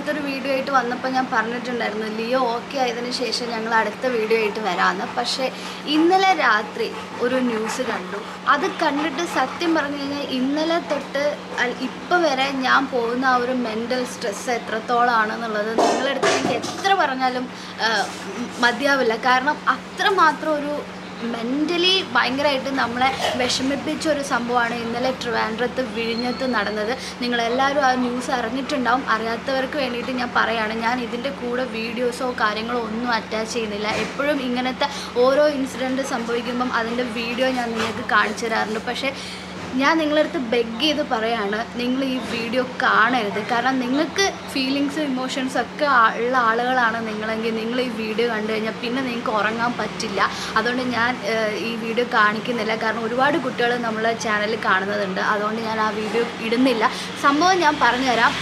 അടുത്തൊരു വീഡിയോ ആയിട്ട് വന്നപ്പോൾ ഞാൻ പറഞ്ഞിട്ടുണ്ടായിരുന്നു ലിയോ ഓക്കെ ആയതിനു ശേഷം ഞങ്ങൾ അടുത്ത വീഡിയോ ആയിട്ട് വരാമെന്ന് പക്ഷേ ഇന്നലെ രാത്രി ഒരു ന്യൂസ് കണ്ടു അത് കണ്ടിട്ട് സത്യം പറഞ്ഞു കഴിഞ്ഞാൽ ഇന്നലെ തൊട്ട് ഇപ്പം വരെ ഞാൻ പോകുന്ന ആ ഒരു മെൻ്റൽ സ്ട്രെസ് എത്രത്തോളമാണെന്നുള്ളത് നിങ്ങളടുത്ത് എനിക്ക് എത്ര പറഞ്ഞാലും ആ, മതിയാവില്ല കാരണം അത്രമാത്രം ഒരു മെൻ്റലി ഭയങ്കരമായിട്ട് നമ്മളെ വിഷമിപ്പിച്ച ഒരു സംഭവമാണ് ഇന്നലെ ട്രിവാൻഡ്രത്ത് വിഴിഞ്ഞത്ത് നടന്നത് നിങ്ങളെല്ലാവരും ആ ന്യൂസ് അറിഞ്ഞിട്ടുണ്ടാവും അറിയാത്തവർക്ക് വേണ്ടിയിട്ട് ഞാൻ പറയുകയാണ് ഞാൻ ഇതിൻ്റെ കൂടെ വീഡിയോസോ കാര്യങ്ങളോ ഒന്നും അറ്റാച്ച് ചെയ്യുന്നില്ല എപ്പോഴും ഇങ്ങനത്തെ ഓരോ ഇൻസിഡൻറ്റ് സംഭവിക്കുമ്പം അതിൻ്റെ വീഡിയോ ഞാൻ നിങ്ങൾക്ക് കാണിച്ചു തരാറുണ്ട് പക്ഷേ ഞാൻ നിങ്ങളടുത്ത് ബെഗ് ചെയ്ത് പറയാണ് നിങ്ങൾ ഈ വീഡിയോ കാണരുത് കാരണം നിങ്ങൾക്ക് ഫീലിങ്സും ഇമോഷൻസും ഒക്കെ ആ- ഉള്ള ആളുകളാണ് നിങ്ങളെങ്കിൽ നിങ്ങൾ ഈ വീഡിയോ കണ്ടു കഴിഞ്ഞാൽ പിന്നെ നിങ്ങൾക്ക് ഉറങ്ങാൻ പറ്റില്ല അതുകൊണ്ട് ഞാൻ ഏഹ്, ഈ വീഡിയോ കാണിക്കുന്നില്ല കാരണം ഒരുപാട് കുട്ടികൾ നമ്മളെ ചാനലിൽ കാണുന്നതുണ്ട് അതുകൊണ്ട് ഞാൻ ആ വീഡിയോ ഇടുന്നില്ല സംഭവം ഞാൻ പറഞ്ഞുതരാം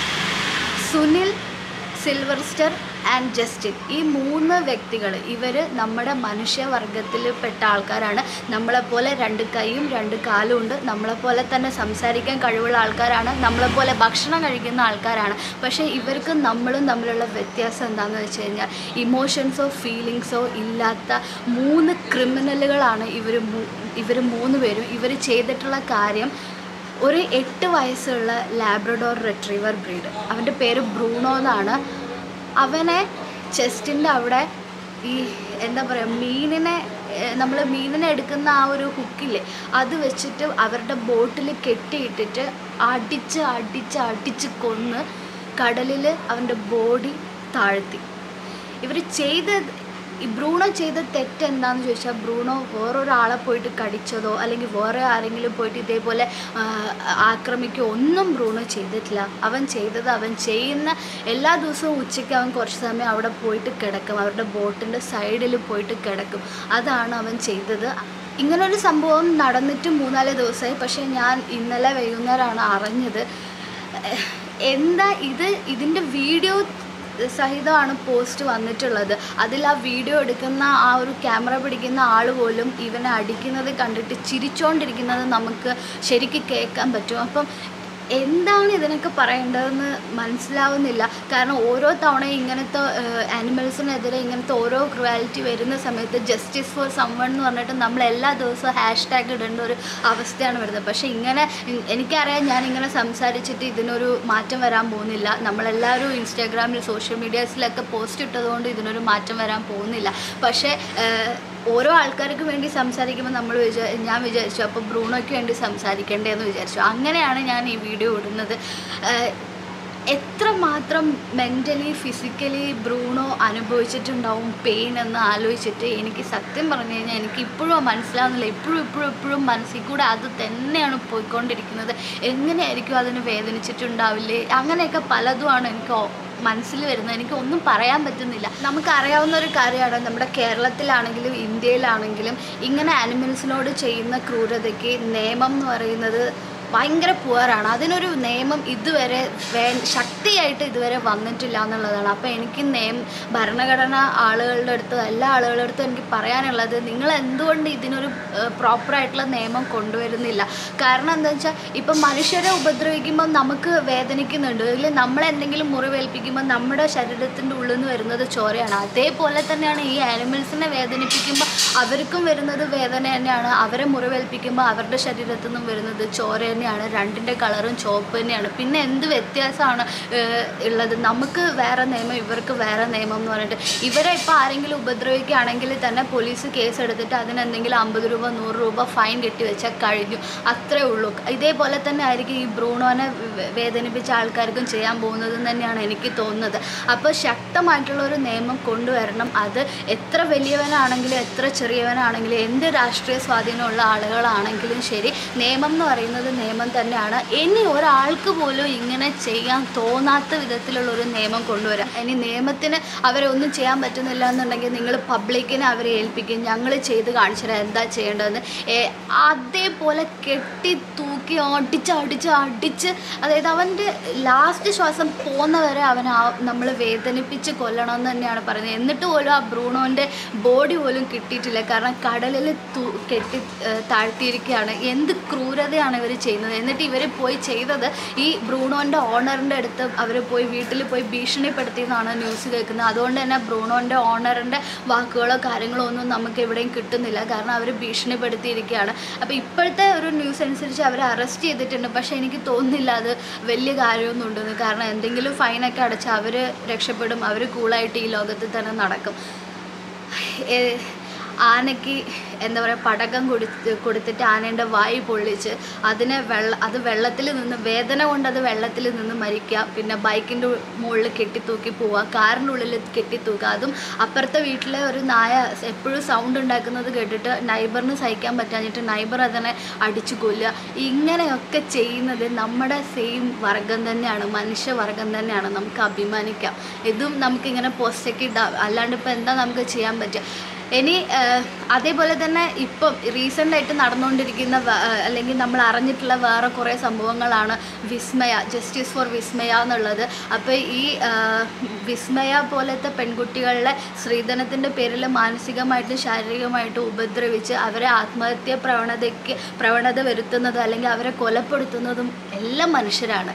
Sunil silver star and Justin ഈ മൂന്ന് വ്യക്തികൾ ഇവർ നമ്മുടെ മനുഷ്യവർഗത്തിൽ പെട്ട ആൾക്കാരാണ് നമ്മളെപ്പോലെ രണ്ട് കൈയും രണ്ട് കാലും ഉണ്ട് നമ്മളെപ്പോലെ തന്നെ സംസാരിക്കാൻ കഴിവുള്ള ആൾക്കാരാണ് നമ്മളെപ്പോലെ ഭക്ഷണം കഴിക്കുന്ന ആൾക്കാരാണ് പക്ഷേ ഇവർക്ക് നമ്മളും തമ്മിലുള്ള വ്യത്യാസം എന്താണെന്ന് വെച്ച് കഴിഞ്ഞാൽ ഇമോഷൻസോ ഫീലിങ്സോ ഇല്ലാത്ത മൂന്ന് ക്രിമിനലുകളാണ് ഇവർ ഇവർ മൂന്ന് പേരും ഇവർ ചെയ്തിട്ടുള്ള കാര്യം ഒരു എട്ട് വയസ്സുള്ള ലാബ്രഡോർ റിട്രീവർ ബ്രീഡ് അവൻ്റെ പേര് ബ്രൂണോ എന്നാണ് അവനെ ചെസ്റ്റിൻ്റെ അവിടെ ഈ എന്താ പറയുക മീനിനെ നമ്മൾ മീനിനെ എടുക്കുന്ന ആ ഒരു ഹുക്കില്ലേ അത് വെച്ചിട്ട് അവരുടെ ബോട്ടിൽ കെട്ടിയിട്ടിട്ട് അടിച്ച് അടിച്ച് അടിച്ച് കൊന്ന് കടലിൽ അവൻ്റെ ബോഡി താഴ്ത്തി ഇവർ ചെയ്ത ഈ ബ്രൂണോ ചെയ്ത തെറ്റ് എന്താന്ന് ചോദിച്ചാൽ ബ്രൂണോ വേറൊരാളെ പോയിട്ട് കടിച്ചതോ അല്ലെങ്കിൽ വേറെ ആരെങ്കിലും പോയിട്ട് ഇതേപോലെ ആ, ആക്രമിക്കുകയോ ഒന്നും ബ്രൂണോ ചെയ്തിട്ടില്ല അവൻ ചെയ്തത് അവൻ ചെയ്യുന്ന എല്ലാ ദിവസവും ഉച്ചയ്ക്ക് അവൻ കുറച്ച് സമയം അവിടെ പോയിട്ട് കിടക്കും അവരുടെ ബോട്ടിൻ്റെ സൈഡിൽ പോയിട്ട് കിടക്കും അതാണ് അവൻ ചെയ്തത് ഇങ്ങനൊരു സംഭവം നടന്നിട്ട് മൂന്നാല് ദിവസമായി പക്ഷേ ഞാൻ ഇന്നലെ വൈകുന്നേരമാണ് അറിഞ്ഞത് എഹ്, എന്താ ഇത് ഇതിൻ്റെ വീഡിയോ സഹിതമാണ് പോസ്റ്റ് വന്നിട്ടുള്ളത് അതിൽ ആ വീഡിയോ എടുക്കുന്ന ആ ഒരു ക്യാമറ പിടിക്കുന്ന ആൾ പോലും ഇവനെ അടിക്കുന്നത് കണ്ടിട്ട് ചിരിച്ചുകൊണ്ടിരിക്കുന്നത് നമുക്ക് ശരിക്ക് കേൾക്കാൻ പറ്റും അപ്പം എന്താണ് ഇതിനൊക്കെ പറയേണ്ടതെന്ന് മനസ്സിലാവുന്നില്ല കാരണം ഓരോ തവണയും ഇങ്ങനത്തെ ആനിമൽസിനെതിരെ ഇങ്ങനത്തെ ഓരോ ക്രുവാലിറ്റി വരുന്ന സമയത്ത് ജസ്റ്റിസ് ഫോർ സംവൺ എന്ന് പറഞ്ഞിട്ട് നമ്മൾ എല്ലാ ദിവസവും ഹാഷ് ടാഗ് ഇടേണ്ട ഒരു അവസ്ഥയാണ് വരുന്നത് പക്ഷേ ഇങ്ങനെ ഉം, എനിക്കറിയാം ഞാൻ ഇങ്ങനെ സംസാരിച്ചിട്ട് ഇതിനൊരു മാറ്റം വരാൻ പോകുന്നില്ല നമ്മളെല്ലാവരും ഇൻസ്റ്റാഗ്രാമിൽ സോഷ്യൽ മീഡിയാസിലൊക്കെ പോസ്റ്റ് ഇട്ടതുകൊണ്ട് ഇതിനൊരു മാറ്റം വരാൻ പോകുന്നില്ല പക്ഷേ ഏഹ്, ഓരോ ആൾക്കാർക്ക് വേണ്ടി സംസാരിക്കുമ്പോൾ നമ്മൾ വിചാ ഞാൻ വിചാരിച്ചു അപ്പോൾ ബ്രൂണോയ്ക്ക് വേണ്ടി സംസാരിക്കണ്ടേന്ന് വിചാരിച്ചു അങ്ങനെയാണ് ഞാൻ ഈ വീഡിയോ ഇടുന്നത് ഏഹ്, എത്രമാത്രം മെൻ്റലി ഫിസിക്കലി ബ്രൂണോ അനുഭവിച്ചിട്ടുണ്ടാവും പെയിൻ എന്ന് ആലോചിച്ചിട്ട് എനിക്ക് സത്യം പറഞ്ഞു കഴിഞ്ഞാൽ എനിക്ക് ഇപ്പോഴും മനസ്സിലാവുന്നില്ല ഇപ്പോഴും ഇപ്പോഴും ഇപ്പോഴും മനസ്സിൽ കൂടെ അത് തന്നെയാണ് പോയിക്കൊണ്ടിരിക്കുന്നത് എങ്ങനെയായിരിക്കും അതിന് വേദനിച്ചിട്ടുണ്ടാവില്ലേ അങ്ങനെയൊക്കെ പലതുമാണ് എനിക്ക് ഓ- മനസ്സിൽ വരുന്നത് എനിക്ക് ഒന്നും പറയാൻ പറ്റുന്നില്ല നമുക്കറിയാവുന്ന ഒരു കാര്യമാണ് നമ്മുടെ കേരളത്തിലാണെങ്കിലും ഇന്ത്യയിലാണെങ്കിലും ഇങ്ങനെ ആനിമൽസിനോട് ചെയ്യുന്ന ക്രൂരതയ്ക്ക് നിയമം എന്ന് പറയുന്നത് ഭയങ്കര പുവറാണ് അതിനൊരു നിയമം ഇതുവരെ വേ ശക്തിയായിട്ട് ഇതുവരെ വന്നിട്ടില്ല എന്നുള്ളതാണ് അപ്പോൾ എനിക്ക് നിയമ ഭരണഘടന ആളുകളുടെ അടുത്ത് എല്ലാ ആളുകളുടെ അടുത്തും എനിക്ക് പറയാനുള്ളത് നിങ്ങൾ എന്തുകൊണ്ട് ഇതിനൊരു പ്രോപ്പറായിട്ടുള്ള നിയമം കൊണ്ടുവരുന്നില്ല കാരണം എന്താ വെച്ചാൽ ഇപ്പം മനുഷ്യരെ ഉപദ്രവിക്കുമ്പോൾ നമുക്ക് വേദനിക്കുന്നുണ്ട് അല്ലെങ്കിൽ നമ്മളെന്തെങ്കിലും മുറിവേൽപ്പിക്കുമ്പോൾ നമ്മുടെ ശരീരത്തിൻ്റെ ഉള്ളിൽ നിന്ന് വരുന്നത് ചോരയാണ് അതേപോലെ തന്നെയാണ് ഈ ആനിമൽസിനെ വേദനിപ്പിക്കുമ്പോൾ അവർക്കും വരുന്നത് വേദന തന്നെയാണ് അവരെ മുറിവേൽപ്പിക്കുമ്പോൾ അവരുടെ ശരീരത്തിൽ നിന്നും വരുന്നത് ചോര തന്നെയാണ് രണ്ടിൻ്റെ കളറും ചുവപ്പ് തന്നെയാണ് പിന്നെ എന്ത് വ്യത്യാസമാണ് ഏഹ്, ഉള്ളത് നമുക്ക് വേറെ നിയമം ഇവർക്ക് വേറെ നിയമം എന്ന് പറഞ്ഞിട്ട് ഇവരെ ഇപ്പോൾ ആരെങ്കിലും ഉപദ്രവിക്കുകയാണെങ്കിൽ തന്നെ പോലീസ് കേസ് എടുത്തിട്ട് അതിന് എന്തെങ്കിലും അമ്പത് രൂപ നൂറ് രൂപ ഫൈൻ കെട്ടി വെച്ചാൽ കഴിഞ്ഞു അത്രേ ഉള്ളൂ ഇതേപോലെ തന്നെ ആയിരിക്കും ഈ ബ്രൂണോനെ വേ- വേദനിപ്പിച്ച ആൾക്കാർക്കും ചെയ്യാൻ പോകുന്നതെന്ന് തന്നെയാണ് എനിക്ക് തോന്നുന്നത് അപ്പോൾ ശക്തമായിട്ടുള്ള ഒരു നിയമം കൊണ്ടുവരണം അത് എത്ര വലിയവനാണെങ്കിലും എത്ര ചെറിയവനാണെങ്കിലും എന്ത് രാഷ്ട്രീയ സ്വാധീനമുള്ള ആളുകളാണെങ്കിലും ശരി നിയമം എന്ന് പറയുന്നത് നിയമം തന്നെയാണ് ഇനി ഒരാൾക്ക് പോലും ഇങ്ങനെ ചെയ്യാൻ തോന്നാത്ത വിധത്തിലുള്ള ഒരു നിയമം കൊണ്ടുവരാം ഇനി നിയമത്തിന് അവരെ ഒന്നും ചെയ്യാൻ പറ്റുന്നില്ല എന്നുണ്ടെങ്കിൽ നിങ്ങൾ പബ്ലിക്കിനെ അവരെ ഏൽപ്പിക്കും ഞങ്ങൾ ചെയ്ത് കാണിച്ചു തരാം എന്താ ചെയ്യേണ്ടതെന്ന് ഏ, അതേപോലെ കെട്ടി തൂക്കി അടിച്ച് അടിച്ച് അടിച്ച് അതായത് അവൻ്റെ ലാസ്റ്റ് ശ്വാസം പോകുന്നവരെ അവൻ നമ്മൾ വേദനിപ്പിച്ച് കൊല്ലണം എന്ന് തന്നെയാണ് പറയുന്നത് എന്നിട്ട് പോലും ആ ബ്രൂണോൻ്റെ ബോഡി പോലും കിട്ടിയിട്ടില്ല പറ്റില്ല കാരണം കടലിൽ തു കെട്ടി ഏഹ് താഴ്ത്തിയിരിക്കുകയാണ് എന്ത് ക്രൂരതയാണ് ഇവർ ചെയ്യുന്നത് എന്നിട്ട് ഇവർ പോയി ചെയ്തത് ഈ ബ്രൂണോൻ്റെ ഓണറിൻ്റെ അടുത്ത് അവർ പോയി വീട്ടിൽ പോയി ഭീഷണിപ്പെടുത്തിയെന്നാണ് ന്യൂസ് കേൾക്കുന്നത് അതുകൊണ്ട് തന്നെ ബ്രൂണോൻ്റെ ഓണറിൻ്റെ വാക്കുകളോ കാര്യങ്ങളോ ഒന്നും നമുക്ക് എവിടെയും കിട്ടുന്നില്ല കാരണം അവർ ഭീഷണിപ്പെടുത്തിയിരിക്കുകയാണ് അപ്പോൾ ഇപ്പോഴത്തെ ഒരു ന്യൂസ് അനുസരിച്ച് അവരെ അറസ്റ്റ് ചെയ്തിട്ടുണ്ട് പക്ഷേ എനിക്ക് തോന്നുന്നില്ല അത് വലിയ കാര്യമൊന്നും ഉണ്ടെന്ന് കാരണം എന്തെങ്കിലും ഫൈനൊക്കെ അടച്ച് അവർ രക്ഷപ്പെടും അവർ കൂളായിട്ട് ഈ ലോകത്തിൽ തന്നെ നടക്കും ഏ- ആനയ്ക്ക് എന്താ പറയുക പടക്കം കൊടുത്ത് കൊടുത്തിട്ട് ആനേൻ്റെ വായി പൊള്ളിച്ച് അതിനെ വെള്ള അത് വെള്ളത്തിൽ നിന്ന് വേദന കൊണ്ട് അത് വെള്ളത്തിൽ നിന്ന് മരിക്കുക പിന്നെ ബൈക്കിൻ്റെ മുകളിൽ കെട്ടിത്തൂക്കി പോവുക കാറിൻ്റെ ഉള്ളിൽ കെട്ടിത്തൂക്കുക അതും അപ്പുറത്തെ വീട്ടിലെ ഒരു നായ എപ്പോഴും സൗണ്ട് ഉണ്ടാക്കുന്നത് കേട്ടിട്ട് നൈബറിന് സഹിക്കാൻ പറ്റാഞ്ഞിട്ട് നൈബർ അതിനെ അടിച്ചു കൊല്ലുക ഇങ്ങനെയൊക്കെ ചെയ്യുന്നത് നമ്മുടെ സെയിം വർഗം തന്നെയാണ് മനുഷ്യവർഗം തന്നെയാണ് നമുക്ക് അഭിമാനിക്കാം ഇതും നമുക്കിങ്ങനെ പോസ്റ്റൊക്കെ ഇടാം അല്ലാണ്ട് ഇപ്പോൾ എന്താ നമുക്ക് ചെയ്യാൻ പറ്റുക ഇനി ആഹ്, അതേപോലെ തന്നെ ഇപ്പം റീസെൻ്റായിട്ട് നടന്നുകൊണ്ടിരിക്കുന്ന വ- ആഹ്, അല്ലെങ്കിൽ നമ്മൾ അറിഞ്ഞിട്ടുള്ള വേറെ കുറേ സംഭവങ്ങളാണ് വിസ്മയ ജസ്റ്റിസ് ഫോർ വിസ്മയ എന്നുള്ളത് അപ്പോൾ ഈ ആഹ്, വിസ്മയ പോലത്തെ പെൺകുട്ടികളെ സ്ത്രീധനത്തിൻ്റെ പേരിൽ മാനസികമായിട്ടും ശാരീരികമായിട്ടും ഉപദ്രവിച്ച് അവരെ ആത്മഹത്യ പ്രവണതയ്ക്ക് പ്രവണത വരുത്തുന്നതും അല്ലെങ്കിൽ അവരെ കൊലപ്പെടുത്തുന്നതും എല്ലാം മനുഷ്യരാണ്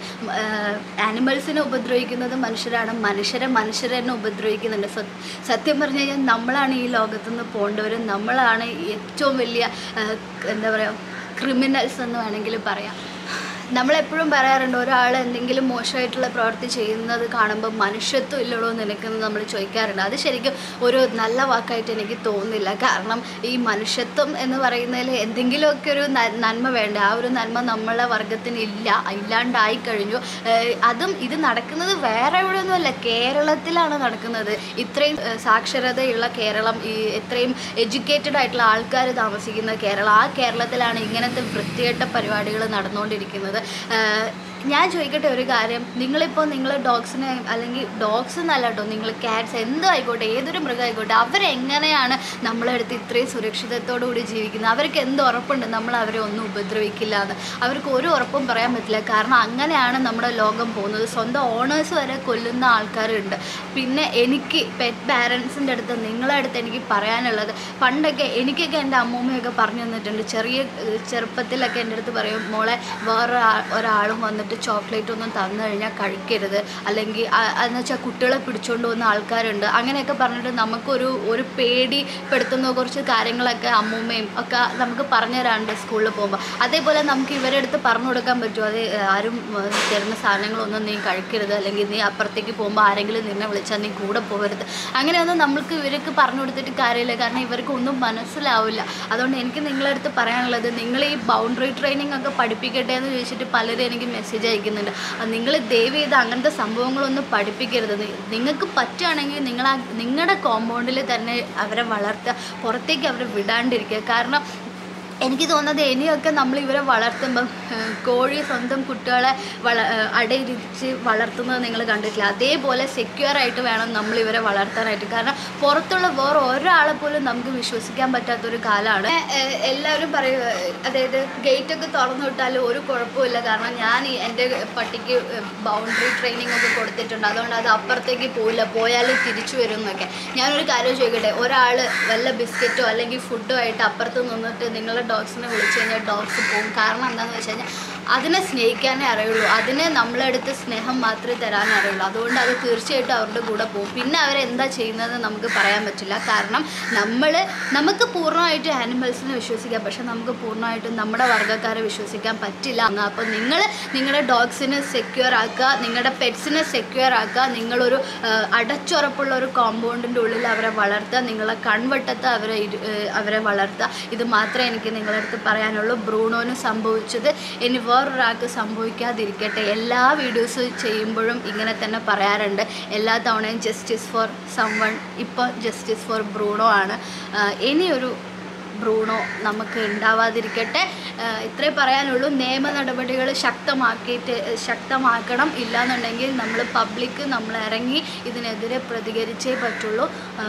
ആനിമൽസിനെ ഉപദ്രവിക്കുന്നത് മനുഷ്യരാണ് മനുഷ്യരെ മനുഷ്യരെ തന്നെ ഉപദ്രവിക്കുന്നുണ്ട് സത്- സത്യം പറഞ്ഞു കഴിഞ്ഞാൽ നമ്മളാണ് ഈ ലോകത്തുനിന്ന് പോകേണ്ടവർ നമ്മളാണ് ഏറ്റവും വലിയ ആ, എന്താ പറയുക ക്രിമിനൽസ് എന്ന് വേണമെങ്കിൽ പറയാം നമ്മളെപ്പോഴും പറയാറുണ്ട് ഒരാൾ എന്തെങ്കിലും മോശമായിട്ടുള്ള പ്രവൃത്തി ചെയ്യുന്നത് കാണുമ്പോൾ മനുഷ്യത്വം ഇല്ലടോ നിനക്കെന്ന് നമ്മൾ ചോദിക്കാറുണ്ട് അത് ശരിക്കും ഒരു നല്ല വാക്കായിട്ട് എനിക്ക് തോന്നുന്നില്ല കാരണം ഈ മനുഷ്യത്വം എന്ന് പറയുന്നതിൽ എന്തെങ്കിലുമൊക്കെ ഒരു ന- നന്മ വേണ്ട ആ ഒരു നന്മ നമ്മളെ വർഗത്തിന് ഇല്ല ഇല്ലാണ്ടായി കഴിഞ്ഞു ഏഹ് അതും ഇത് നടക്കുന്നത് വേറെ എവിടെയൊന്നുമല്ല കേരളത്തിലാണ് നടക്കുന്നത് ഇത്രയും ഏഹ് സാക്ഷരതയുള്ള കേരളം ഈ ഇത്രയും എഡ്യൂക്കേറ്റഡ് ആയിട്ടുള്ള ആൾക്കാർ താമസിക്കുന്ന കേരളം ആ കേരളത്തിലാണ് ഇങ്ങനത്തെ വൃത്തികെട്ട പരിപാടികൾ നടന്നുകൊണ്ടിരിക്കുന്നത് ഏഹ് ഞാൻ ചോദിക്കട്ടെ ഒരു കാര്യം നിങ്ങളിപ്പോൾ നിങ്ങൾ ഡോഗ്സിനെ അല്ലെങ്കിൽ ഡോഗ്സ് എന്നല്ല കേട്ടോ നിങ്ങൾ ക്യാറ്റ്സ് എന്തും ആയിക്കോട്ടെ ഏതൊരു മൃഗം ആയിക്കോട്ടെ അവരെങ്ങനെയാണ് നമ്മളെ അടുത്ത് ഇത്രയും സുരക്ഷിതത്തോടു കൂടി ജീവിക്കുന്നത് അവർക്ക് എന്ത് ഉറപ്പുണ്ട് നമ്മൾ അവരെ ഒന്നും ഉപദ്രവിക്കില്ല എന്ന് അവർക്ക് ഒരു ഉറപ്പും പറയാൻ പറ്റില്ല കാരണം അങ്ങനെയാണ് നമ്മുടെ ലോകം പോകുന്നത് സ്വന്തം ഓണേഴ്സ് വരെ കൊല്ലുന്ന ആൾക്കാരുണ്ട് പിന്നെ എനിക്ക് പെറ്റ് പാരൻസിൻ്റെ അടുത്ത് നിങ്ങളെ അടുത്ത് എനിക്ക് പറയാനുള്ളത് പണ്ടൊക്കെ എനിക്കൊക്കെ എൻ്റെ അമ്മൂമ്മയൊക്കെ പറഞ്ഞു തന്നിട്ടുണ്ട് ചെറിയ ഏഹ്, ചെറുപ്പത്തിലൊക്കെ എൻ്റെ അടുത്ത് പറയും മോളെ വേറെ ആ- ഒരാളും വന്നിട്ട് ചോക്ലേറ്റ് ഒന്നും തന്നു കഴിഞ്ഞാൽ കഴിക്കരുത് അല്ലെങ്കിൽ എന്ന് വെച്ചാൽ കുട്ടികളെ പിടിച്ചുകൊണ്ട് പോകുന്ന ആൾക്കാരുണ്ട് അങ്ങനെയൊക്കെ പറഞ്ഞിട്ട് നമുക്കൊരു ഒരു പേടിപ്പെടുത്തുന്ന കുറച്ച് കാര്യങ്ങളൊക്കെ അമ്മൂമ്മയും ഒക്കെ നമുക്ക് പറഞ്ഞു തരാറുണ്ട് സ്കൂളിൽ പോകുമ്പോൾ അതേപോലെ നമുക്ക് ഇവരുടെ അടുത്ത് പറഞ്ഞു കൊടുക്കാൻ പറ്റുമോ അത് ആരും ഏഹ്, തരുന്ന സാധനങ്ങളൊന്നും നീ കഴിക്കരുത് അല്ലെങ്കിൽ നീ അപ്പുറത്തേക്ക് പോകുമ്പോൾ ആരെങ്കിലും നിന്നെ വിളിച്ചാൽ നീ കൂടെ പോകരുത് അങ്ങനെയൊന്നും നമ്മൾക്ക് ഇവർക്ക് പറഞ്ഞു കൊടുത്തിട്ട് കാര്യമില്ല കാരണം ഇവർക്ക് ഒന്നും മനസ്സിലാവില്ല അതുകൊണ്ട് എനിക്ക് നിങ്ങളുടെ അടുത്ത് പറയാനുള്ളത് നിങ്ങൾ ഈ ബൗണ്ടറി ട്രെയിനിങ് ഒക്കെ പഠിപ്പിക്കട്ടെ എന്ന് ചോദിച്ചിട്ട് പലരും എനിക്ക് മെസ്സേജ് അയക്കുന്നുണ്ട് നിങ്ങൾ ദയവ് ചെയ്ത് അങ്ങനത്തെ സംഭവങ്ങളൊന്നും പഠിപ്പിക്കരുത് നി- നിങ്ങൾക്ക് പറ്റുകയാണെങ്കിൽ നിങ്ങൾ ആ നിങ്ങളുടെ കോമ്പൗണ്ടിൽ തന്നെ അവരെ വളർത്തുക പുറത്തേക്ക് അവരെ വിടാണ്ടിരിക്കുക കാരണം എനിക്ക് തോന്നുന്നത് ഇനിയൊക്കെ നമ്മൾ ഇവരെ വളർത്തുമ്പം ഏഹ്, കോഴി സ്വന്തം കുട്ടികളെ വള ഏഹ്, അടയിരിച്ച് വളർത്തുന്നത് നിങ്ങൾ കണ്ടിട്ടില്ല അതേപോലെ സെക്യൂർ ആയിട്ട് വേണം നമ്മൾ ഇവരെ വളർത്താനായിട്ട് കാരണം പുറത്തുള്ള വേറെ ഒരാളെ പോലും നമുക്ക് വിശ്വസിക്കാൻ പറ്റാത്തൊരു കാലമാണ് ഏഹ്, എല്ലാവരും പറയും ഏഹ്, അതായത് ഗേറ്റ് ഒക്കെ തുറന്നു വിട്ടാലും ഒരു കുഴപ്പമില്ല കാരണം ഞാൻ ഈ എൻ്റെ പട്ടിക്ക് ബൗണ്ടറി ട്രെയിനിങ് ഒക്കെ കൊടുത്തിട്ടുണ്ട് അതുകൊണ്ട് അത് അപ്പുറത്തേക്ക് പോയില്ല പോയാൽ തിരിച്ചു വരും എന്നൊക്കെ ഞാനൊരു കാര്യം ചോദിക്കട്ടെ ഒരാൾ വല്ല ബിസ്ക്കറ്റോ അല്ലെങ്കിൽ ഫുഡോ ആയിട്ട് അപ്പുറത്ത് നിന്നിട്ട് നിങ്ങളുടെ ഡോഗ്സിനെ വിളിച്ചു കഴിഞ്ഞാൽ ഡോഗ്സ് പോകും കാരണം എന്താണെന്ന് വെച്ച് കഴിഞ്ഞാൽ അതിനെ സ്നേഹിക്കാനേ അറിയുള്ളൂ അതിനെ നമ്മളെടുത്ത് സ്നേഹം മാത്രമേ തരാനേ അറിയുള്ളൂ അതുകൊണ്ട് അത് തീർച്ചയായിട്ടും അവരുടെ കൂടെ പോകും പിന്നെ അവരെന്താ ചെയ്യുന്നതെന്ന് നമുക്ക് പറയാൻ പറ്റില്ല കാരണം നമ്മൾ നമുക്ക് പൂർണ്ണമായിട്ടും ആനിമൽസിനെ വിശ്വസിക്കാം പക്ഷെ നമുക്ക് പൂർണ്ണമായിട്ടും നമ്മുടെ വർഗ്ഗക്കാരെ വിശ്വസിക്കാൻ പറ്റില്ല എന്ന് അപ്പോൾ നിങ്ങൾ നിങ്ങളുടെ ഡോഗ്സിനെ സെക്യൂർ ആക്കുക നിങ്ങളുടെ പെറ്റ്സിനെ സെക്യൂർ ആക്കുക നിങ്ങളൊരു ആ, അടച്ചുറപ്പുള്ള ഒരു കോമ്പൗണ്ടിൻ്റെ ഉള്ളിൽ അവരെ വളർത്തുക നിങ്ങളെ കൺവട്ടത്ത് അവരെ ഇരു- ഏ, അവരെ വളർത്തുക ഇത് മാത്രമേ എനിക്ക് നിങ്ങളുടെ അടുത്ത് പറയാനുള്ളൂ ബ്രൂണോന് സംഭവിച്ചത് ഇനി വേറൊരാൾക്ക് സംഭവിക്കാതിരിക്കട്ടെ എല്ലാ വീഡിയോസ് ചെയ്യുമ്പോഴും ഇങ്ങനെ തന്നെ പറയാറുണ്ട് എല്ലാ തവണയും ജസ്റ്റിസ് ഫോർ സംവൺ ഇപ്പോൾ ജസ്റ്റിസ് ഫോർ ബ്രൂണോ ആണ് ആ, ഇനിയൊരു ബ്രൂണോ നമുക്ക് ഉണ്ടാവാതിരിക്കട്ടെ ആഹ് ഇത്രേ പറയാനുള്ളൂ നിയമ നടപടികൾ ശക്തമാക്കിയിട്ട് ശക്തമാക്കണം ഇല്ലാന്നുണ്ടെങ്കിൽ നമ്മൾ പബ്ലിക് നമ്മൾ ഇറങ്ങി ഇതിനെതിരെ പ്രതികരിച്ചേ പറ്റുള്ളൂ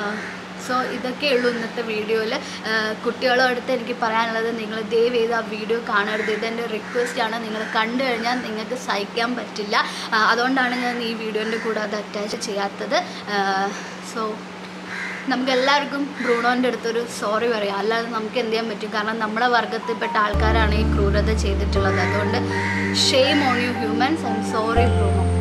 സോ ഇതൊക്കെയുള്ളൂ ഇന്നത്തെ വീഡിയോയിൽ കുട്ടികളുടെ അടുത്ത് എനിക്ക് പറയാനുള്ളത് നിങ്ങൾ ദയവ് ചെയ്ത് ആ വീഡിയോ കാണരുത് ഇതെൻ്റെ റിക്വസ്റ്റ് ആണ് നിങ്ങൾ കണ്ടു കഴിഞ്ഞാൽ നിങ്ങൾക്ക് സഹിക്കാൻ പറ്റില്ല ആഹ് അതുകൊണ്ടാണ് ഞാൻ ഈ വീഡിയോൻ്റെ കൂടെ അത് അറ്റാച്ച് ചെയ്യാത്തത് സോ നമുക്ക് എല്ലാവർക്കും ബ്രൂണോൻ്റെ അടുത്തൊരു സോറി പറയാം അല്ലാതെ നമുക്ക് എന്ത് ചെയ്യാൻ പറ്റും കാരണം നമ്മുടെ വർഗത്തിൽപ്പെട്ട ആൾക്കാരാണ് ഈ ക്രൂരത ചെയ്തിട്ടുള്ളത് അതുകൊണ്ട് shame on you humans and sorry Bruno